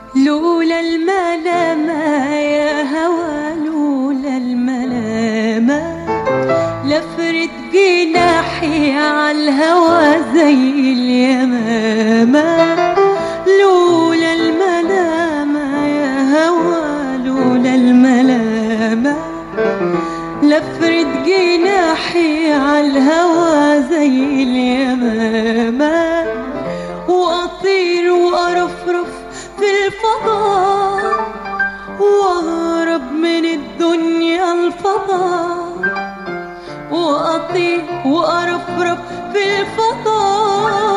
لولا الملامة يا هوى لولا الملامة لفرد جناحي عالهوى زي اليمامة لولا الملامة يا هوى لولا الملامة لفرد جناحي عالهوى زي اليمامة وأطير وأرفرف في الفضاء وأهرب من الدنيا الفضاء وأطير وأرفرف في الفضاء